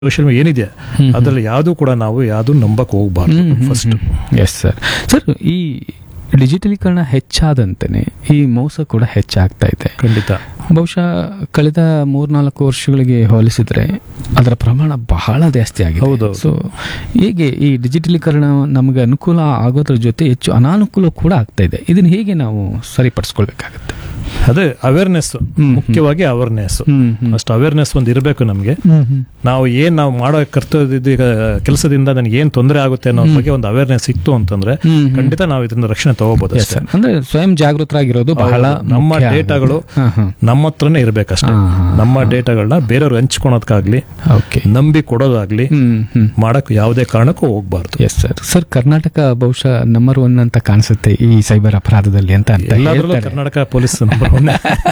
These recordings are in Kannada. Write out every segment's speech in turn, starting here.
ಸೋಷಿಯಲ್ ಏನಿದೆ ಅದರಲ್ಲಿ ಯಾವುದು ಕೂಡ ನಾವು ಯಾವುದು ನಂಬಕ್ ಹೋಗ್ಬಾರ್ದು ಫಸ್ಟ್ ಎಸ್ ಸರ್ ಸರ್ ಈ ಡಿಜಿಟಲೀಕರಣ ಹೆಚ್ಚಾದಂತೆಯೇ ಈ ಮೋಸ ಕೂಡ ಹೆಚ್ಚಾಗ್ತಾ ಇದೆ ಖಂಡಿತ ಬಹುಶಃ ಕಳೆದ ಮೂರ್ನಾಲ್ಕು ವರ್ಷಗಳಿಗೆ ಹೋಲಿಸಿದ್ರೆ ಅದರ ಪ್ರಮಾಣ ಬಹಳ ಜಾಸ್ತಿ ಆಗಿದೆ ಹೌದೌದು. ಸೊ ಹೇಗೆ ಈ ಡಿಜಿಟಲೀಕರಣ ನಮಗೆ ಅನುಕೂಲ ಆಗೋದ್ರ ಜೊತೆ ಹೆಚ್ಚು ಅನಾನುಕೂಲ ಕೂಡ ಆಗ್ತಾ ಇದೆ ಇದನ್ನ ಹೇಗೆ ನಾವು ಸರಿಪಡಿಸ್ಕೊಳ್ಬೇಕಾಗತ್ತೆ ಅದೇ ಅವೇರ್ನೆಸ್ ಮುಖ್ಯವಾಗಿ ಅವೇರ್ನೆಸ್ ಹ್ಮ್, ಹ್ಮ್. ಅಷ್ಟು ಅವೇರ್ನೆಸ್ ಒಂದು ಇರಬೇಕು ನಮಗೆ ಹ್ಮ್, ಹ್ಮ್. ನಾವು ಏನ್ ನಾವು ಮಾಡೋ ಕರ್ತವ್ಯ ಕೆಲಸದಿಂದ ನನಗೆ ಏನ್ ತೊಂದರೆ ಆಗುತ್ತೆ ಅನ್ನೋ ಬಗ್ಗೆ ಒಂದು ಅವೇರ್ನೆಸ್ ಸಿಕ್ತು ಅಂತಂದ್ರೆ ಹ್ಮ್, ಹ್ಮ್. ಖಂಡಿತ ನಾವು ಇದರಿಂದ ರಕ್ಷಣೆ ತಗೋಬಹುದು Yes, sir. ಅಂದ್ರೆ ಸ್ವಯಂ ಜಾಗೃತರಾಗಿರೋದು ಬಹಳ ಹೌದು. ನಮ್ಮ ಮುಖ್ಯ ಆಗುತ್ತೆ. ಡೇಟಾಗಳು ಹಾ, ಹಾ. ನಮ್ಮ ಹತ್ರನೇ ಇರ್ಬೇಕಷ್ಟೇ ಹಾ, ಹಾ, ನಮ್ಮ ಡೇಟಾಗಳನ್ನ ಬೇರೆಯವ್ರು ಹಂಚ್ಕೊಳೋದಕ್ಕಾಗ್ಲಿ ಓಕೆ ನಂಬಿ ಕೊಡೋದಾಗ್ಲಿ ಹ್ಮ್ ಹ್ಮ್ ಮಾಡಕ್ ಯಾವುದೇ ಕಾರಣಕ್ಕೂ ಹೋಗ್ಬಾರ್ದು ಎಸ್ ಸರ್ ಸರ್ ಕರ್ನಾಟಕ ಬಹುಶಃ ನಂಬರ್ ಒನ್ ಅಂತ ಕಾಣಿಸುತ್ತೆ ಈ ಸೈಬರ್ ಅಪರಾಧದಲ್ಲಿ ಅಂತ ಅಂತ ಎಲ್ಲಾದ್ರಲ್ಲೂ ಹೇಳ್ತಾರೆ. Karnataka police number one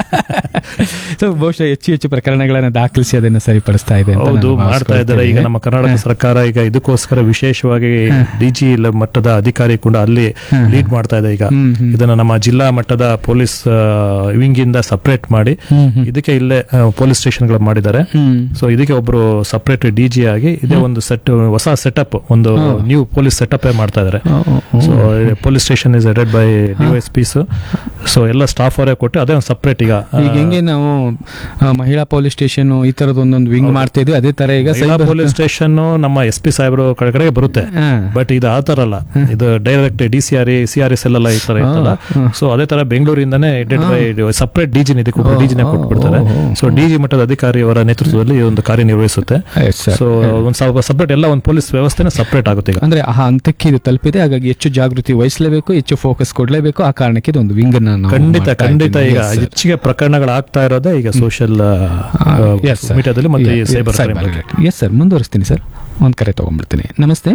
so ಬಹುಶಃ ಹೆಚ್ಚು ಹೆಚ್ಚು ಪ್ರಕರಣಗಳನ್ನು ದಾಖಲಿಸಿ ಅದನ್ನು ಸರಿಪಡಿಸ್ತಾ ಇದೆ ಅಂತ ಹೌದು ನಾನು ಮಾಡ್ತಾ ಇದ್ದಾರೆ ಈಗ ಭಾವಿಸ್ಕೊಳ್ತೀನಿ. ನಮ್ಮ ಕರ್ನಾಟಕ ಸರ್ಕಾರ ಈಗ ಇದಕ್ಕೋಸ್ಕರ ವಿಶೇಷವಾಗಿ ಡಿಜಿ ಮಟ್ಟದ ಅಧಿಕಾರಿ ಕೂಡ ಅಲ್ಲಿ ಲೀಡ್ ಮಾಡ್ತಾ ಇದೆ ಈಗ ಹ್ಮ್, ಹ್ಮ್. ಇದನ್ನ ನಮ್ಮ ಜಿಲ್ಲಾ ಮಟ್ಟದ ಪೊಲೀಸ್ ವಿಂಗ್ ಇಂದ ಸಪರೇಟ್ ಮಾಡಿ ಹ್ಮ್, ಹ್ಮ್. ಇದಕ್ಕೆ ಇಲ್ಲೇ ಪೊಲೀಸ್ ಸ್ಟೇಷನ್ಗಳು ಮಾಡಿದ್ದಾರೆ ಹ್ಮ್. ಸೊ ಇದಕ್ಕೆ ಒಬ್ರು ಸಪರೇಟ್ ಡಿಜಿ ಆಗಿ ಇದೇ ಒಂದು ಸೆಟ್ ಹೊಸ ಸೆಟಪ್ ಒಂದು ನ್ಯೂ ಪೊಲೀಸ್ ಸೆಟಪ್ ಮಾಡ್ತಾ ಇದ್ದಾರೆ ಓ, ಓ, ಓ. So police station is headed by DYSP so ಎಲ್ಲ ಸ್ಟಾಫ್ ಅವರೇ ಕೊಟ್ಟು ಅದೇ ಒಂದು ಸಪ್ರೇಟ್ ಈಗ ಆ, ಈಗ ಹೆಂಗೆ ನಾವು ಆ, ಮಹಿಳಾ ಪೊಲೀಸ್ ಸ್ಟೇಷನ್ ಈ ತರದ ಒಂದೊಂದು ವಿಂಗ್ ಮಾಡ್ತಾ ಇದ್ವಿ ಅದೇ ತರ ಈಗ ಮಹಿಳಾ cyber- ಪೊಲೀಸ್ ಸ್ಟೇಷನ್ ನಮ್ಮ ಎಸ್ ಪಿ ಸಾಹೇಬರು ಕಡೆ ಬರುತ್ತೆ ಹಾ. ಬಟ್ ಇದು ಆ ತರ ಅಲ್ಲ ಇದು direct D C R C R S ಎಲ್ಲ ಈ ತರ ಇರ್ತಲ್ಲ ಹಾ. ಸೊ ಅದೇ ತರ ಬೆಂಗಳೂರಿಂದಾನೇ ಹೆಡೆಡ್ ಬೈ ಸಪರೇಟ್ ಡಿಜಿನ ಇದಕ್ಕೆ ಡಿಜಿನ ಓ, ಕೊಟ್ಬಿಡ್ತಾರೆ ಓ, ಓ. ಸೊ ಡಿಜಿ ಮಟ್ಟದ ಅಧಿಕಾರಿಯವರ ನೇತೃತ್ವದಲ್ಲಿ ಈ ಒಂದು ಕಾರ್ಯನಿರ್ವಹಿಸುತ್ತೆ Yes, sir. ಸೊ ಒಂದು ಸ್ವಲ್ಪ ಸಪರೇಟ್ ಎಲ್ಲ ಒಂದು ಪೊಲೀಸ್ ವ್ಯವಸ್ಥೆನೇ ಸಪರೇಟ್ ಆಗುತ್ತೆ ಈಗ ಅಂದ್ರೆ ಆ ಹಂತಕ್ಕೆ ಇದು ತಲುಪಿದೆ ಹಾಗಾಗಿ ಹೆಚ್ಚು ಜಾಗೃತಿ ವಹಿಸಲೇಬೇಕು ಹೆಚ್ಚು ಫೋಕಸ್ ಕೊಡಲೇಬೇಕು ಆ ಕಾರಣಕ್ಕೆ ಇದೊಂದು ವಿಂಗ್ ಅನ್ನ ನಾವು ಖಂಡಿತ ಮಾಡ್ತಾ ಖಂಡಿತ ಇದ್ದೀವಿ. ಈಗ Yes, sir. ಹೆಚ್ಚಿಗೆ ಪ್ರಕರಣಗಳಾಗ್ತಾ ಇರೋದೇ ಈಗ ಸೋಷಿಯಲ್ Yes, sir. ಮೀಡಿಯಾದಲ್ಲಿ ಮತ್ತೆ Yeah, cyber cyber alert. Yes, sir. ಮುಂದುವರಿಸ್ತೀನಿ ಸರ್ ಒಂದ್ ಕರೆ ತಗೊಂಡ್ಬಿಡ್ತೀನಿ ನಮಸ್ತೆ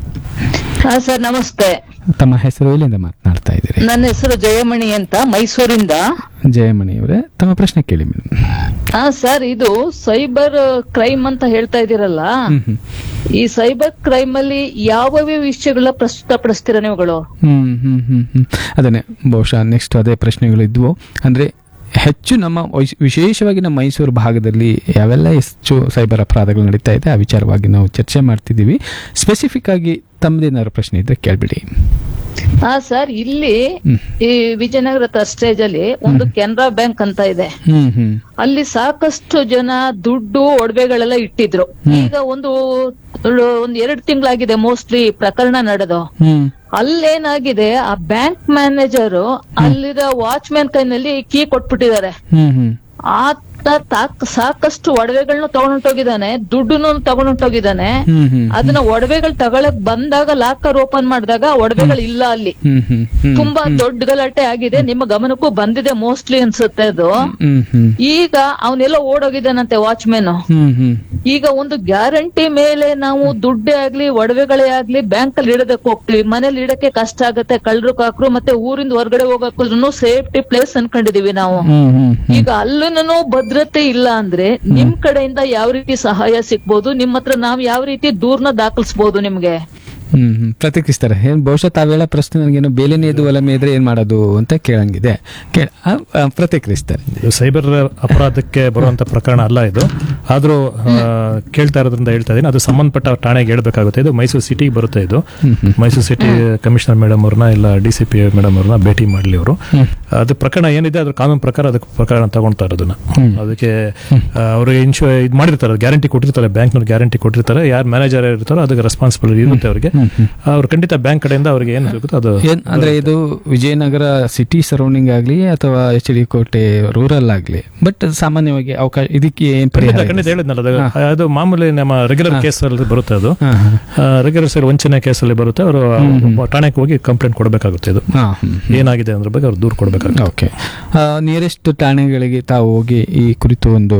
ಹಾ ಸರ್ ನಮಸ್ತೆ ತಮ್ಮ ಹೆಸರು ಎಲ್ಲಿಂದ ಮಾತನಾಡ್ತಾ ಇದ್ದೀರಿ ನನ್ನ ಹೆಸರು ಜಯಮಣಿ ಅಂತ ಮೈಸೂರಿಂದ ಜಯಮಣಿ ಅವರೇ ತಮ್ಮ ಪ್ರಶ್ನೆ ಕೇಳಿ ಮೇಡಮ್ ಹಾ ಸರ್ ಇದು ಸೈಬರ್ ಕ್ರೈಮ್ ಅಂತ ಹೇಳ್ತಾ ಇದೀರಲ್ಲ ಈ ಸೈಬರ್ ಕ್ರೈಮ್ ಅಲ್ಲಿ ಯಾವ ವಿಷಯಗಳ ಪ್ರಸ್ತುತಪಡಿಸ್ತೀರಾ ನೀವುಗಳು ಹ್ಮ್ ಹ್ಮ್ ಹ್ಮ್ ಹ್ಮ್ ಅದನ್ನೇ ಬಹುಶಃ ನೆಕ್ಸ್ಟ್ ಅದೇ ಪ್ರಶ್ನೆಗಳು ಇದ್ವು ಅಂದ್ರೆ ಹೆಚ್ಚು ನಮ್ಮ ವೈಸ್- ವಿಶೇಷವಾಗಿ ನಮ್ಮ ಮೈಸೂರು ಭಾಗದಲ್ಲಿ ಯಾವೆಲ್ಲ ಹೆಚ್ಚು ಸೈಬರ್ ಅಪರಾಧಗಳು ನಡೀತಾ ಇದೆ ಆ ವಿಚಾರವಾಗಿ ನಾವು ಚರ್ಚೆ ಮಾಡ್ತಿದ್ದೀವಿ ಸ್ಪೆಸಿಫಿಕ್ ಆಗಿ ತಮ್ಮದೇನಾದ್ರು ಪ್ರಶ್ನೆ ಇದ್ರೆ ಕೇಳ್ಬಿಡಿ ಹಾ ಸರ್ ಇಲ್ಲಿ ಹ್ಮ್. ಈ ವಿಜಯನಗರ ಸ್ಟೇಜ್ ಅಲ್ಲಿ ಒಂದು ಕೆನರಾ ಬ್ಯಾಂಕ್ ಅಂತ ಇದೆ ಹ್ಮ್ ಹ್ಮ್ ಅಲ್ಲಿ ಸಾಕಷ್ಟು ಜನ ದುಡ್ಡು ಒಡವೆಗಳೆಲ್ಲ ಇಟ್ಟಿದ್ರು ಈಗ ಒಂದು ಒಂದ್ ಎರಡು ತಿಂಗಳಾಗಿದೆ ಮೋಸ್ಟ್ಲಿ ಪ್ರಕರಣ ನಡೆದು ಹ್ಮ್ ಅಲ್ಲೇನಾಗಿದೆ ಆ ಬ್ಯಾಂಕ್ ಮ್ಯಾನೇಜರ್ ಅಲ್ಲಿರೋ ವಾಚ್ಮ್ಯಾನ್ ಕೈನಲ್ಲಿ ಕೀ ಕೊಟ್ಬಿಟ್ಟಿದ್ದಾರೆ ಹ್ಮ್ ಹ್ಮ್ ಆತ ತಾಕ್- ಸಾಕಷ್ಟು ಒಡವೆಗಳನ್ನ ತಗೊಂಡೋಗಿದ್ದಾನೆ ದುಡ್ಡನ್ನು ತಗೊಂಡೋಗಿದ್ದಾನೆ ಹ್ಮ್ ಹ್ಮ್ ಅದನ್ನ ಒಡವೆಗಳು ತಗೊಳಕ್ ಬಂದಾಗ ಲಾಕರ್ ಓಪನ್ ಮಾಡಿದಾಗ ಒಡವೆಗಳು ಇಲ್ಲ ಅಲ್ಲಿ ಹ್ಮ್ ಹ್ಮ್ ಹ್ಮ್ ತುಂಬಾ ದೊಡ್ಡ ಗಲಾಟೆ ಆಗಿದೆ ನಿಮ್ಮ ಗಮನಕ್ಕೂ ಬಂದಿದೆ ಮೋಸ್ಟ್ಲಿ ಅನ್ಸುತ್ತೆ ಅದು ಹ್ಮ್ ಹ್ಮ್ ಈಗ ಅವನೆಲ್ಲ ಓಡೋಗಿದ್ದಾನಂತೆ ವಾಚ್ಮ್ಯಾನ್ ಹ್ಮ್ ಹ್ಮ್ ಈಗ ಒಂದು ಗ್ಯಾರಂಟಿ ಮೇಲೆ ನಾವು ದುಡ್ಡೇ ಆಗ್ಲಿ ಒಡವೆಗಳೇ ಆಗ್ಲಿ ಬ್ಯಾಂಕ್ ಅಲ್ಲಿ ಇಡೋದಕ್ಕೆ ಹೋಗ್ತೀವಿ ಮನೇಲಿ ಇಡಕ್ಕೆ ಕಷ್ಟ ಆಗುತ್ತೆ ಕಳ್ಳರು ಕಾಕ್ರು ಮತ್ತೆ ಊರಿಂದ ಹೊರಗಡೆ ಹೋಗಕ್ಕೂ ಸೇಫ್ಟಿ ಪ್ಲೇಸ್ ಅನ್ಕೊಂಡಿದೀವಿ ನಾವು ಹ್ಮ್ ಹ್ಮ್ ಈಗ ಅಲ್ಲೂ ಭದ್ರತೆ ಇಲ್ಲ ಅಂದ್ರೆ ನಿಮ್ ಕಡೆಯಿಂದ ಯಾವ ರೀತಿ ಸಹಾಯ ಸಿಗ್ಬೋದು ನಿಮ್ ಹತ್ರ ನಾವ್ ಯಾವ ರೀತಿ ದೂರ್ನ ದಾಖಲಿಸಬಹುದು ನಿಮ್ಗೆ ಹ್ಮ್ ಹ್ಮ್ ಪ್ರತಿಕ್ರಿಯಿಸ್ತಾರೆ ಏನ್ ಬಹುಶಃ ತಾವೇಳ ಪ್ರಶ್ನೆ ನನಗೇನು ಬೇಲೆನೇ ಇದು ಒಲಮೆ ಇದ್ರೆ ಏನ್ ಮಾಡೋದು ಅಂತ ಕೇಳಂಗಿದೆ ಕೇಳ ಆ, ಆ, ಪ್ರತಿಕ್ರಿಯಿಸ್ತಾರೆ ಇದು ಸೈಬರ್ ಅಪರಾಧಕ್ಕೆ ಬರುವಂತ ಪ್ರಕರಣ ಅಲ್ಲ ಇದು ಆದ್ರೂ ಆ, ಕೇಳ್ತಾ ಇರೋದ್ರಿಂದ ಹೇಳ್ತಾ ಇದೀನಿ ಅದು ಸಂಬಂಧಪಟ್ಟ ಠಾಣೆಗೆ ಹೇಳ್ಬೇಕಾಗುತ್ತೆ ಇದು ಮೈಸೂರು ಸಿಟಿಗೆ ಬರುತ್ತೆ ಇದು ಮೈಸೂರು ಸಿಟಿ ಕಮಿಷನರ್ ಮೇಡಮ್ ಅವ್ರನ್ನ ಇಲ್ಲ ಡಿ ಸಿ ಪಿ ಮೇಡಮ್ ಅವ್ರನ್ನ ಭೇಟಿ ಮಾಡ್ಲಿ ಅವರು ಅದು ಪ್ರಕರಣ ಏನಿದೆ ಅದ್ರ ಕಾನೂನು ಪ್ರಕಾರ ಅದಕ್ಕೆ ಪ್ರಕರಣ ತಗೊಳ್ತಾ ಇರೋದನ್ನ ಅದಕ್ಕೆ ಆ, ಅವ್ರಿಗೆ ಇನ್ಶೂ ಇದು ಮಾಡಿರ್ತಾರೆ ಗ್ಯಾರಂಟಿ ಕೊಟ್ಟಿರ್ತಾರೆ ಬ್ಯಾಂಕ್ನವ್ರು ಗ್ಯಾರಂಟಿ ಕೊಟ್ಟಿರ್ತಾರೆ ಯಾರು ಮ್ಯಾನೇಜರ್ ಇರ್ತಾರೋ ಅದಕ್ಕೆ ರೆಸ್ಪಾನ್ಸಿಬಿಲಿಟಿ ಇರುತ್ತೆ ಅವರಿಗೆ ಅವ್ರು ಖಂಡಿತ ಬ್ಯಾಂಕ್ ಕಡೆಯಿಂದ ಅವ್ರಿಗೆ ಏನು ಬೇಕೋ ಅದು ಏನ್ ಅಂದ್ರೆ ಇದು ವಿಜಯನಗರ ಸಿಟಿ ಸರೌಂಡಿಂಗ್ ಆಗ್ಲಿ ಅಥವಾ ಎಚ್ ಡಿ ಕೋಟೆ ರೂರಲ್ ಆಗ್ಲಿ ಬಟ್ ಸಾಮಾನ್ಯವಾಗಿ ಅವಕಾಶ ಇದಕ್ಕೆ ಏನ್ ಖಂಡಿತ ಪರಿಹಾರ ಖಂಡಿತ ಹೇಳಿದ್ನಲ್ಲ ಅದು ಅದು ಮಾಮೂಲಿ ನಮ್ಮ ರೆಗ್ಯುಲರ್ ಕೇಸ್ ಅಲ್ಲಿ ಬರುತ್ತೆ ಅದು ಹಾ, ಹಾ. ರೆಗ್ಯುಲರ್ ಸೈಡ್ ವಂಚನೆ ಕೇಸಲ್ಲಿ ಬರುತ್ತೆ ಅವರು ಠಾಣೆಗೆ ಹೋಗಿ ಕಂಪ್ಲೇಂಟ್ ಕೊಡಬೇಕಾಗುತ್ತೆ ಇದು ಹಾ, ಹ್ಮ್. ಏನಾಗಿದೆ ಅದ್ರ ಬಗ್ಗೆ ಅವ್ರು ದೂರು ಕೊಡಬೇಕಾಗುತ್ತೆ ಓಕೆ ನಿಯರೆಸ್ಟ್ ಠಾಣೆಗಳಿಗೆ ತಾವು ಹೋಗಿ ಈ ಕುರಿತು ಒಂದು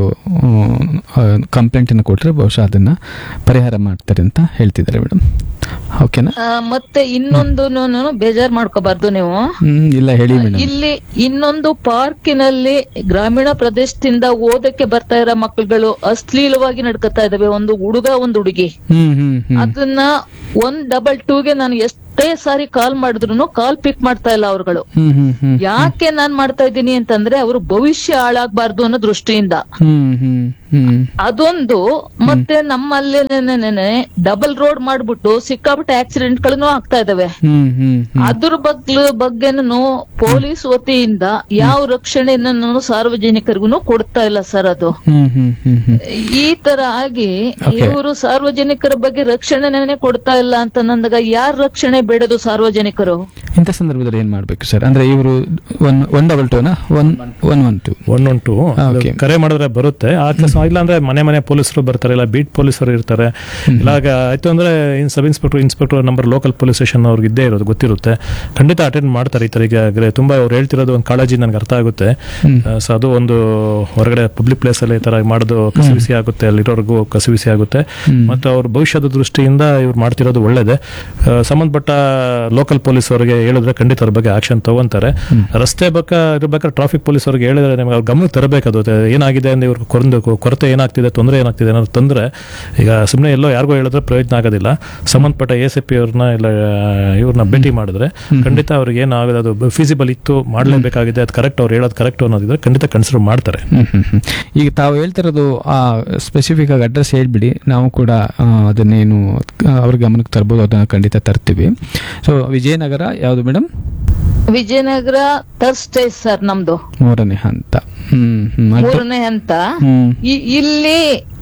ಕಂಪ್ಲೇಂಟ್ ಅನ್ನು ಕೊಟ್ಟರೆ ಬಹುಶಃ ಅದನ್ನ ಪರಿಹಾರ ಮಾಡ್ತಾರೆ ಅಂತ ಹೇಳ್ತಿದ್ದಾರೆ ಮೇಡಮ್ ಓಕೆನಾ ಆ, ಮತ್ತೆ ಇನ್ನೊಂದು ಬೇಜಾರ್ ಮಾಡ್ಕೋಬಾರ್ದು ನೀವು ಹ್ಮ್ ಇಲ್ಲ ಹೇಳಿ ಮೇಡಮ್ ಇಲ್ಲಿ ಇನ್ನೊಂದು ಪಾರ್ಕಿನಲ್ಲಿ ಗ್ರಾಮೀಣ ಪ್ರದೇಶದಿಂದ ಓದಕ್ಕೆ ಬರ್ತಾ ಇರೋ ಮಕ್ಕಳುಗಳು ಅಶ್ಲೀಲವಾಗಿ ನಡ್ಕೊತಾ ಇದಾವೆ ಒಂದು ಹುಡುಗ ಒಂದು ಹುಡುಗಿ ಹ್ಮ್ ಹ್ಮ್ ಹ್ಮ್ ಅದನ್ನ ಒನ್ ಡಬಲ್ ಟೂಗೆ ನಾನು ಎಷ್ಟು ಎಷ್ಟೇ ಸಾರಿ ಕಾಲ್ ಮಾಡಿದ್ರು ಕಾಲ್ ಪಿಕ್ ಮಾಡ್ತಾ ಇಲ್ಲ ಅವ್ರುಗಳು ಹ್ಮ್ ಹ್ಮ್ ಹ್ಮ್ ಯಾಕೆ ನಾನ್ ಮಾಡ್ತಾ ಇದ್ದೀನಿ ಅಂತಂದ್ರೆ ಅವರು ಭವಿಷ್ಯ ಹಾಳಾಗ್ಬಾರ್ದು ಅನ್ನೋ ದೃಷ್ಟಿಯಿಂದ ಹ್ಮ್ ಹ್ಮ್ ಹ್ಮ್ ಅದೊಂದು ಮತ್ತೆ ನಮ್ಮಲ್ಲಿ ಡಬಲ್ ರೋಡ್ ಮಾಡ್ಬಿಟ್ಟು ಸಿಕ್ಕಾಪಟ್ಟೆ ಆಕ್ಸಿಡೆಂಟ್ ಗಳನ್ನು ಆಗ್ತಾ ಇದಾವೆ ಹ್ಮ್ ಹ್ಮ್ ಹ್ಮ್ ಅದ್ರ ಬಗ್ಗೆ ಬಗ್ಗೆನೂ ಪೊಲೀಸ್ ವತಿಯಿಂದ ಯಾವ ರಕ್ಷಣೆಯನ್ನು ಸಾರ್ವಜನಿಕರಿಗೂ ಕೊಡ್ತಾ ಇಲ್ಲ ಸರ್ ಅದು ಹ್ಮ್ ಹ್ಮ್ ಹ್ಮ್ ಹ್ಮ್ ಈ ತರ ಆಗಿ Okay. ಇವರು ಸಾರ್ವಜನಿಕರ ಬಗ್ಗೆ ರಕ್ಷಣೆನೇ ಕೊಡ್ತಾ ಇಲ್ಲ ಅಂತ ನಂದಾಗ ಯಾರ ರಕ್ಷಣೆ ಬೇಡದು ಸಾರ್ವಜನಿಕರು ಇಂಥ ಸಂದರ್ಭದಲ್ಲಿ ಏನ್ ಮಾಡ್ಬೇಕು ಸರ್ ಅಂದ್ರೆ ಇವರು ಒನ್ ಒನ್ ಡಬಲ್ ಟೂನಾ one one one two one one two Okay. ಕರೆ ಮಾಡಿದ್ರೆ ಬರುತ್ತೆ ಅಕಸ್ಮಾತ್ ಇಲ್ಲ ಅಂದ್ರೆ ಮನೆ ಮನೆ ಪೊಲೀಸರು ಬರ್ತಾರೆ ಇಲ್ಲ ಬೀಟ್ ಪೊಲೀಸರು ಇರ್ತಾರೆ ಇಲ್ಲ ಆಗ ಆಯ್ತು ಅಂದ್ರೆ in sub inspector inspector number local police station ಅವ್ರಿಗೆ ಇದ್ದೇ ಇರೋದು ಗೊತ್ತಿರುತ್ತೆ ಖಂಡಿತ ಅಟೆಂಡ್ ಮಾಡ್ತಾರೆ ಈ ತರ ಈಗ ಗ್ರೆ- ತುಂಬಾ ಅವ್ರು ಹೇಳ್ತಿರೋದು ಒಂದು ಕಾಳಜಿ ನನಗೆ ಅರ್ಥ ಆಗುತ್ತೆ ಸೊ ಅದು ಒಂದು ಹೊರಗಡೆ ಪಬ್ಲಿಕ್ ಪ್ಲೇಸ್ ಅಲ್ಲಿ ಈ ತರ ಮಾಡೋದು ಕಸಿವಿಸಿ ಆಗುತ್ತೆ ಅಲ್ಲಿರೋರ್ಗೂ ಕಸಿವಿಸಿ ಆಗುತ್ತೆ ಮತ್ತು ಅವ್ರ ಭವಿಷ್ಯದ ದೃಷ್ಟಿಯಿಂದ ಇವ್ರು ಮಾಡ್ತಿರೋದು ಒಳ್ಳೇದೇ ಆ, ಸಂಬಂಧಪಟ್ಟ ಲೋಕಲ್ ಪೊಲೀಸ್ ಅವರಿಗೆ ಹೇಳಿದ್ರೆ ಖಂಡಿತ ಅವ್ರ ಬಗ್ಗೆ ಆಕ್ಷನ್ ತಗೊಂತಾರೆ ರಸ್ತೆ ಬಕ್ಕ ಇರ್ಬೇಕಾದ್ರೆ ಟ್ರಾಫಿಕ್ ಪೊಲೀಸ್ ಅವ್ರಿಗೆ ಹೇಳಿದ್ರೆ ನಿಮ್ಗೆ ಅವ್ರ ಗಮನಕ್ಕೆ ತರಬೇಕದು ಅದು ಏನಾಗಿದೆ ಅಂದ್ರೆ ಇವ್ರ ಕೊರಂದು ಕೊರತೆ ಏನಾಗ್ತಿದೆ ತೊಂದರೆ ಏನಾಗ್ತಿದೆ ಅನ್ನೋದು ತಂದ್ರೆ ಈಗ ಸುಮ್ಮನೆ ಎಲ್ಲೋ ಯಾರಿಗೋ ಹೇಳಿದ್ರೆ ಪ್ರಯೋಜನ ಆಗೋದಿಲ್ಲ ಸಂಬಂಧಪಟ್ಟ ಎ ಸಿ ಪಿ ಅವ್ರನ್ನ ಇಲ್ಲ ಇವ್ರನ್ನ ಭೇಟಿ ಮಾಡಿದ್ರೆ ಖಂಡಿತ ಅವ್ರಿಗೆ ಏನಾಗೋದು ಅದು ಫೀಸಿಬಲ್ ಇತ್ತು ಮಾಡಲೇಬೇಕಾಗಿದೆ ಅದು ಕರೆಕ್ಟ್ ಅವ್ರು ಹೇಳೋದು ಕರೆಕ್ಟ್ ಅನ್ನೋದಿದ್ರೆ ಖಂಡಿತ ಕನ್ಸಿಡರ್ ಮಾಡ್ತಾರೆ ಹ್ಮ್ ಹ್ಮ್ ಹ್ಮ್. ಈಗ ತಾವು ಹೇಳ್ತಿರೋದು ಆ ಸ್ಪೆಸಿಫಿಕ್ ಆಗಿ ಅಡ್ರೆಸ್ ಹೇಳ್ಬಿಡಿ ನಾವು ಕೂಡ ಆ, ಅದನ್ನೇನು ಆ, ಅವ್ರ ಗಮನಕ್ಕೆ ತರ್ಬೋದು ಅದನ್ನ ಖಂಡಿತ ತರ್ತೀವಿ ಸೊ ವಿಜಯನಗರ ಯಾವುದು ಮೇಡಮ್ ವಿಜಯನಗರ ಥರ್ಸ್ಡೇ ಸರ್ ನಮ್ದು ಮೂರನೇ ಹಂತ ಹ್ಮ್ ಹ್ಮ್ ಅಡ್ಡ- ಮೂರನೇ ಹಂತ ಹ್ಮ್ ಈ- ಇಲ್ಲಿ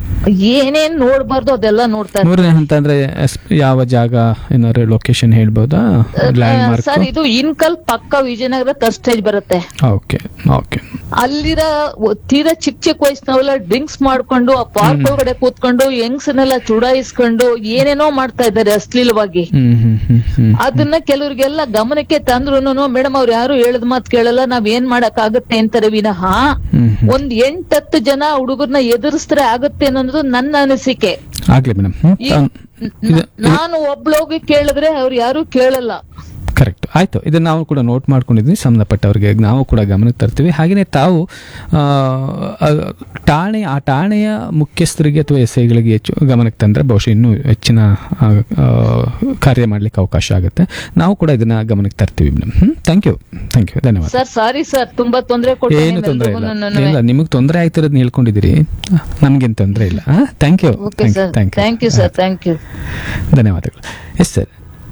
ಏನೇನ್ ನೋಡ್ಬಾರ್ದು ಅದೆಲ್ಲ ನೋಡ್ತಾ ಇರ್ತಾರೆ. ಮೂರನೇ ಹಂತ ಅಂದ್ರೆ ಎಸ್- ಯಾವ ಜಾಗ ಏನಾದ್ರು ಲೊಕೇಶನ್ ಹೇಳ್ಬೋದಾ ಲ್ಯಾಂಡ್ ಮಾರ್ಕ್ ಸರ್ ಇದು ಇನ್ಕಲ್ ಪಕ್ಕ ವಿಜಯನಗರ ಥರ್ಸ್ಟೇಜ್ ಬರುತ್ತೆ ಓಕೆ ಓಕೆ ಅಲ್ಲಿರ ತೀರಾ ಚಿಕ್ಕ ಚಿಕ್ಕ ವಯಸ್ಸಿನವೆಲ್ಲ ಡ್ರಿಂಕ್ಸ್ ಮಾಡ್ಕೊಂಡು ಆ ಪಾರ್ಕ್ ಒಳಗಡೆ ಕೂತ್ಕೊಂಡು ಯಂಗ್ಸ್ನೆಲ್ಲ ಚುಡಾಯಿಸ್ಕೊಂಡು ಏನೇನೋ ಮಾಡ್ತಾ ಇದ್ದಾರೆ ಅಶ್ಲೀಲವಾಗಿ ಹ್ಮ್ ಹ್ಮ್ ಹ್ಮ್ ಹ್ಮ್ ಅದನ್ನ ಕೆಲವ್ರಿಗೆಲ್ಲ ಗಮನಕ್ಕೆ ತಂದ್ರು ಮೇಡಮ್ ಅವ್ರು ಯಾರು ಹೇಳದ್ ಮಾತ್ ಕೇಳಲ್ಲ ನಾವ್ ಏನ್ ಮಾಡಕ್ ಆಗುತ್ತೆ ಅಂತಾರೆ ವಿನಃ ಹ್ಮ್ ಹ್ಮ್ ಒಂದ್ ಎಂಟತ್ತು ಜನ ಹುಡುಗರ್ನ ಎದುರಿಸಿದ್ರೆ ಆಗುತ್ತೆ ಅನ್ನೋದು ನನ್ನ ಅನಿಸಿಕೆ ಆಗ್ಲಿ ಮೇಡಮ್ ಈ- ನ- ನಾನು ಒಬ್ಳೋಗಿ ಕೇಳಿದ್ರೆ ಅವ್ರು ಯಾರು ಕೇಳಲ್ಲ ಕರೆಕ್ಟ್ ಆಯ್ತು ಇದನ್ನ ನಾವು ಕೂಡ ನೋಟ್ ಮಾಡ್ಕೊಂಡಿದ್ವಿ ಸಂಬಂಧಪಟ್ಟವರಿಗೆ ನಾವು ಕೂಡ ಗಮನಕ್ಕೆ ತರ್ತೀವಿ ಹಾಗೆಯೇ ತಾವು ಆ, ಆ, ಠಾಣೆ ಆ ಠಾಣೆಯ ಮುಖ್ಯಸ್ಥರಿಗೆ ಅಥವಾ ಎಸ್ ಐಗಳಿಗೆ ಹೆಚ್ಚು ಗಮನಕ್ಕೆ ತಂದ್ರೆ ಬಹುಶಃ ಇನ್ನೂ ಹೆಚ್ಚಿನ ಆ, ಆ, ಕಾರ್ಯ ಮಾಡ್ಲಿಕ್ಕೆ ಅವಕಾಶ ಆಗುತ್ತೆ ನಾವು ಕೂಡ ಇದನ್ನ ಗಮನಕ್ಕೆ ತರ್ತೀವಿ ಮೇಡಮ್ ಹ್ಮ್ ಥ್ಯಾಂಕ್ ಯು ಥ್ಯಾಂಕ್ ಯು ಧನ್ಯವಾದ ಸರ್ ಸಾರಿ ಸರ್ ತುಂಬಾ ತೊಂದರೆ ಏನು ತೊಂದರೆ ಇಲ್ಲ ಇಲ್ಲ ನಿಮಗೆ ತೊಂದರೆ ಆಯ್ತಿರೋದನ್ನ ಹೇಳ್ಕೊಂಡಿದ್ದೀರಿ ನಮ್ಗೇನು ತೊಂದರೆ ಇಲ್ಲ thank you okay sir thank you thank you sir thank you ಧನ್ಯವಾದಗಳು ಎಸ್ ಸರ್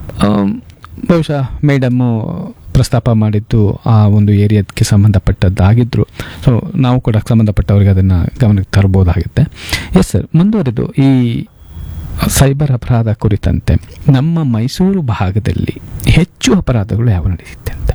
ಬಹುಶಃ ಮೇಡಮ್ಮು ಪ್ರಸ್ತಾಪ ಮಾಡಿದ್ದು ಆ ಒಂದು ಏರಿಯಾಕ್ಕೆ ಸಂಬಂಧಪಟ್ಟದ್ದಾಗಿದ್ರು ಸೊ ನಾವು ಕೂಡ ಸಂಬಂಧಪಟ್ಟವರಿಗೆ ಅದನ್ನು ಗಮನಕ್ಕೆ ತರಬಹುದಾಗುತ್ತೆ ಎಸ್ ಸರ್ ಮುಂದುವರೆದು ಈ ಸೈಬರ್ ಅಪರಾಧ ಕುರಿತಂತೆ ನಮ್ಮ ಮೈಸೂರು ಭಾಗದಲ್ಲಿ ಹೆಚ್ಚು ಅಪರಾಧಗಳು ಯಾವ ನಡೆಯುತ್ತೆ ಅಂತ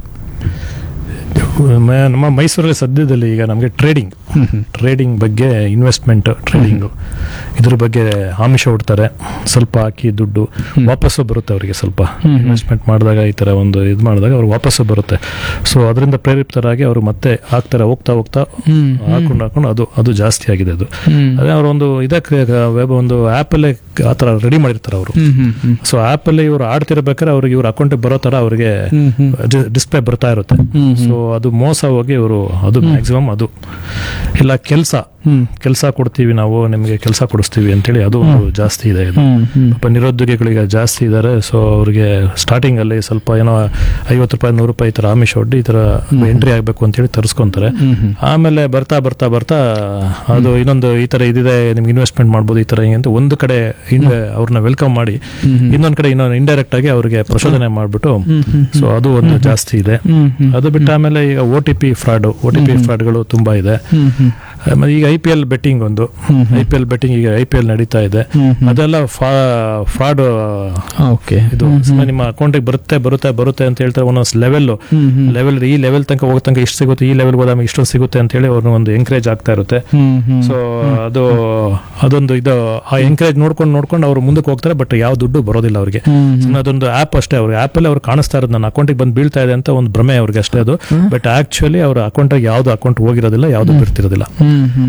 ಮ- ನಮ್ಮ ಮೈಸೂರಲ್ಲಿ ಸದ್ಯದಲ್ಲಿ ಈಗ ನಮಗೆ ಟ್ರೇಡಿಂಗ್ ಟ್ರೇಡಿಂಗ್ ಬಗ್ಗೆ ಇನ್ವೆಸ್ಟ್ಮೆಂಟ್ ಟ್ರೇಡಿಂಗ್ ಇದ್ರ ಬಗ್ಗೆ ಆಮಿಷ ಹುಡ್ತಾರೆ ಸ್ವಲ್ಪ ಹಾಕಿ ದುಡ್ಡು ವಾಪಸ್ಸು ಬರುತ್ತೆ ಅವರಿಗೆ ಸ್ವಲ್ಪ ಇನ್ವೆಸ್ಟ್ಮೆಂಟ್ ಮಾಡಿದಾಗ ಈ ತರ ಒಂದು ಇದು ಮಾಡಿದಾಗ ಅವ್ರು ವಾಪಸ್ಸು ಬರುತ್ತೆ ಸೊ ಅದರಿಂದ ಪ್ರೇರಿತರಾಗಿ ಅವರು ಮತ್ತೆ ಹಾಕ್ತಾರೆ ಹೋಗ್ತಾ ಹೋಗ್ತಾ ಹಾಕೊಂಡು ಹಾಕೊಂಡು ಅದು ಅದು ಜಾಸ್ತಿ ಆಗಿದೆ ಅದು ಅದೇ ಅವರು ಒಂದು ಇದಕ್ಕೆ ವೆಬ್ ಒಂದು ಆ್ಯಪಲ್ಲೇ ಆ ಥರ ರೆಡಿ ಮಾಡಿರ್ತಾರೆ ಅವರು ಹ್ಮ್ ಹ್ಮ್ ಹ್ಮ್ ಸೊ ಆ್ಯಪಲ್ಲಿ ಇವರು ಆಡ್ತಿರ್ಬೇಕಾದ್ರೆ ಅವ್ರಿಗೆ ಇವ್ರ ಅಕೌಂಟಿಗೆ ಬರೋ ಥರ ಅವರಿಗೆ ಹ್ಮ್ ಹ್ಮ್ ಡಿಸ್ಪ್ಲೇ ಬರ್ತಾ ಇರುತ್ತೆ ಹ್ಮ್ ಸೊ ಅದು ಮೋಸ ಹೋಗಿ ಇವರು ಅದು ಮ್ಯಾಕ್ಸಿಮಮ್ ಅದು ಇಲ್ಲ ಕೆಲಸ ಹ್ಮ್ ಕೆಲಸ ಕೊಡ್ತೀವಿ ನಾವು ನಿಮಗೆ ಕೆಲಸ ಕೊಡಿಸ್ತೀವಿ ಅಂತೇಳಿ ಅದು ಒಂದು ಜಾಸ್ತಿ ಇದೆ ಇದು ಹ್ಮ್ ಹ್ಮ್ ಪಾಪ ನಿರುದ್ಯೋಗಿಗಳಿಗೆ ಜಾಸ್ತಿ ಇದ್ದಾರೆ ಸೊ ಅವ್ರಿಗೆ ಸ್ಟಾರ್ಟಿಂಗ್ ಅಲ್ಲಿ ಸ್ವಲ್ಪ ಏನೋ ಐವತ್ತು ರೂಪಾಯಿ ನೂರು ರೂಪಾಯಿ ಈ ತರ ಆಮಿಷ ಒಡ್ಡಿ ಈ ತರ ಎಂಟ್ರಿ ಆಗ್ಬೇಕು ಅಂತೇಳಿ ತರಿಸ್ಕೊಂತಾರೆ ಹ್ಮ್ ಹ್ಮ್ ಆಮೇಲೆ ಬರ್ತಾ ಬರ್ತಾ ಬರ್ತಾ ಅದು ಇನ್ನೊಂದು ಈ ತರ ಇದಿದೆ ನಿಮ್ಗೆ ಇನ್ವೆಸ್ಟ್ಮೆಂಟ್ ಮಾಡ್ಬೋದು ಈ ತರ ಹಿಂಗೆ ಅಂತ ಒಂದು ಕಡೆ ಅವ್ರನ್ನ ವೆಲ್ಕಮ್ ಮಾಡಿ ಇನ್ನೊಂದ್ ಕಡೆ ಇನ್ನೊಂದು ಇಂಡೈರೆಕ್ಟ್ ಆಗಿ ಅವ್ರಿಗೆ ಪ್ರಚೋದನೆ ಮಾಡ್ಬಿಟ್ಟು ಸೊ ಅದು ಒಂದು ಜಾಸ್ತಿ ಇದೆ ಹ್ಮ್ ಹ್ಮ್ ಅದು ಬಿಟ್ಟ ಆಮೇಲೆ ಈಗ O T P fraud O T P ಫ್ರಾಡ್ಗಳು ತುಂಬಾ ಇದೆ ಹ್ಮ್ ಹ್ಮ್ ಆಮೇಲೆ ಈಗ ಐ ಪಿ ಎಲ್ ಬೆಟ್ಟಿಂಗ್ ಒಂದು ಐ ಪಿ ಎಲ್ ಬೆಟ್ಟಿಂಗ್ ಈಗ ಐ ಪಿ ಎಲ್ ನಡೀತಾ ಇದೆ ಹ್ಮ್ ಹ್ಮ್ ಅದೆಲ್ಲ ಫ್ರಾಡ್ ಓಕೆ ಇದು ಸುಮ್ನೆ ನಿಮ್ಮ ಅಕೌಂಟಿಗೆ ಬರುತ್ತೆ ಬರುತ್ತೆ ಬರುತ್ತೆ ಅಂತ ಹೇಳ್ತಾರೆ ಒಂದೊಂದು ಲೆವೆಲ್ ಹ್ಮ್ ಹ್ಮ್ ಲೆವೆಲ್ ಈ ಲೆವೆಲ್ ತನಕ ಹೋಗೋ ತನಕ ಇಷ್ಟು ಸಿಗುತ್ತೆ ಈ ಲೆವೆಲ್ ಹೋದಾಗ ಇಷ್ಟೊಂದು ಸಿಗುತ್ತೆ ಅಂತ ಹೇಳಿ ಅವ್ರನ್ನ ಒಂದು ಎಂಕರೇಜ್ ಆಗ್ತಾ ಇರುತ್ತೆ ಹ್ಮ್ ಹ್ಮ್ ಸೊ ಅದು ಅದೊಂದು ಇದು ಆ ಎಂಕರೇಜ್ ನೋಡ್ಕೊಂಡು ನೋಡ್ಕೊಂಡು ಅವ್ರು ಮುಂದಕ್ಕೆ ಹೋಗ್ತಾರೆ ಬಟ್ ಯಾವ ದುಡ್ಡು ಬರೋದಿಲ್ಲ ಅವ್ರಿಗೆ ಹ್ಮ್ ಹ್ಮ್ ಸುಮ್ನೆ ಅದೊಂದು ಆಪ್ ಅಷ್ಟೇ ಅವ್ರಿಗೆ ಆಪ್ ಅಲ್ಲಿ ಅವ್ರು ಕಾಣಿಸ್ತಾ ಇರೋದು ನನ್ನ ಅಕೌಂಟಿಗೆ ಬಂದು ಬೀಳ್ತಾ ಇದೆ ಅಂತ ಒಂದು ಭ್ರಮೆ ಅವ್ರಿಗೆ ಅಷ್ಟೇ ಅದು ಬಟ್ ಆಕ್ಚುಲಿ ಅವ್ರ ಅಕೌಂಟಿಗೆ ಯಾವ್ದು ಅಕೌಂಟ್ ಹೋಗಿರೋದಿಲ್ಲ ಯಾವ್ದು ಬಿಡ್ತಿರೋದಿಲ್ಲ ಹ್ಮ್ ಹ್ಮ್